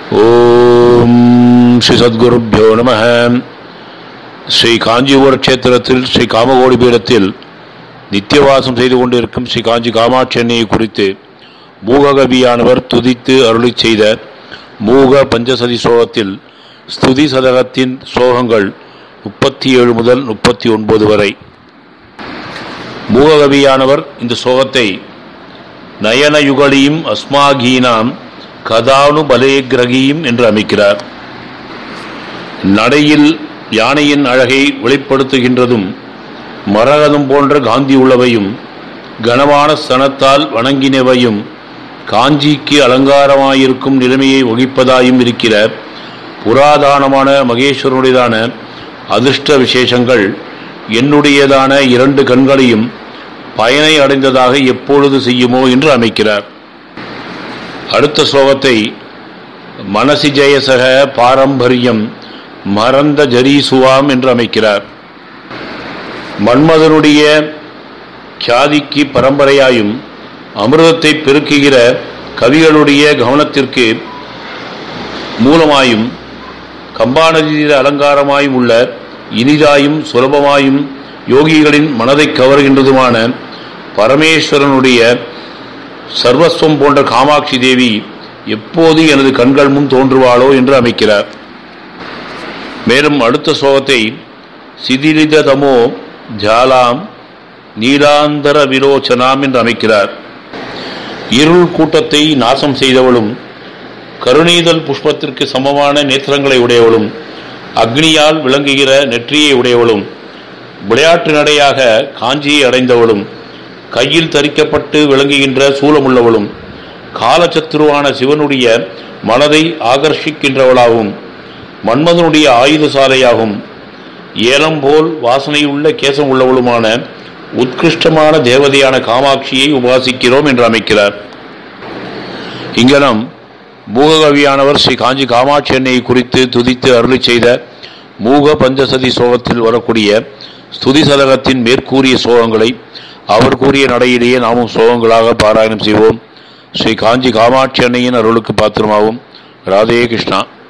ஓம் ஸ்ரீ சத்குருப்பியோ நம ஸ்ரீ காஞ்சிபுர கஷேத்திரத்தில் ஸ்ரீ காமகோடி பீடத்தில் நித்தியவாசம் செய்து கொண்டிருக்கும் ஸ்ரீ காஞ்சி காமாட்சி அன்னையை குறித்து மூககவியானவர் துதித்து அருளி செய்த மூக பஞ்சசதி சோகத்தில் ஸ்துதி சதகத்தின் சோகங்கள் முப்பத்தி ஏழு முதல் முப்பத்தி ஒன்பது வரை மூககவியானவர் இந்த சோகத்தை நயனயுகலியும் அஸ்மாகீனாம் கதானு பலேகிரகியும் என்று அமைக்கிறார் நடையில் யானையின் அழகை வெளிப்படுத்துகின்றதும் மரகதம் போன்ற காந்தி உள்ளவையும் கனமான ஸ்தனத்தால் வணங்கினவையும் காஞ்சிக்கு அலங்காரமாயிருக்கும் நிலைமையை வகிப்பதாயும் இருக்கிற புராதானமான மகேஸ்வரனுடையதான அதிர்ஷ்ட விசேஷங்கள் என்னுடையதான இரண்டு கண்களையும் பயனை அடைந்ததாக எப்பொழுது செய்யுமோ என்று அமைக்கிறார் அடுத்த ஸ்லோகத்தை மனசி ஜெயசக பாரம்பரியம் மறந்த ஜரீசுவாம் என்று அமைக்கிறார் மன்மதனுடைய கியாதிக்கு பரம்பரையாயும் அமிர்தத்தை பெருக்குகிற கவிகளுடைய கவனத்திற்கு மூலமாயும் கம்பாநதியில அலங்காரமாயும் உள்ள இனிதாயும் சுலபமாயும் யோகிகளின் மனதை கவர்கின்றதுமான பரமேஸ்வரனுடைய சர்வஸ்வம் போன்ற காமாட்சி தேவி எப்போது எனது கண்கள் முன் தோன்றுவாளோ என்று அமைக்கிறார் மேலும் அடுத்த ஸ்லோகத்தை சிதிலித தமோ ஜாலாம் நீலாந்தர விரோச்சனாம் என்று அமைக்கிறார் இருள் கூட்டத்தை நாசம் செய்தவளும் கருணீதல் புஷ்பத்திற்கு சமமான நேத்திரங்களை உடையவளும் அக்னியால் விளங்குகிற நெற்றியை உடையவளும் விளையாட்டு நடையாக காஞ்சியை அடைந்தவளும் கையில் தரிக்கப்பட்டு விளங்குகின்ற சூலமுள்ளவளும் காலச்சத்துருவான சிவனுடைய மனதை ஆகர்ஷிக்கின்றவளாகவும் மன்மதனுடைய ஆயுதசாலையாகும் ஏலம் போல் வாசனையுள்ள கேசம் உள்ளவளுமான உத்கிருஷ்டமான தேவதையான காமாட்சியை உபாசிக்கிறோம் என்று அமைக்கிறார் இங்கனம் மூககவியானவர் ஸ்ரீ காஞ்சி காமாட்சி எண்ணெயை குறித்து துதித்து அருளி செய்த மூக பஞ்சசதி சோகத்தில் வரக்கூடிய ஸ்துதி சதகத்தின் மேற்கூறிய சோகங்களை அவர் கூறிய நடையிலேயே நாமும் சோகங்களாக பாராயணம் செய்வோம் ஸ்ரீ காஞ்சி காமாட்சி அன்னையின் அருளுக்கு பாத்திரமாகும் ராதே கிருஷ்ணா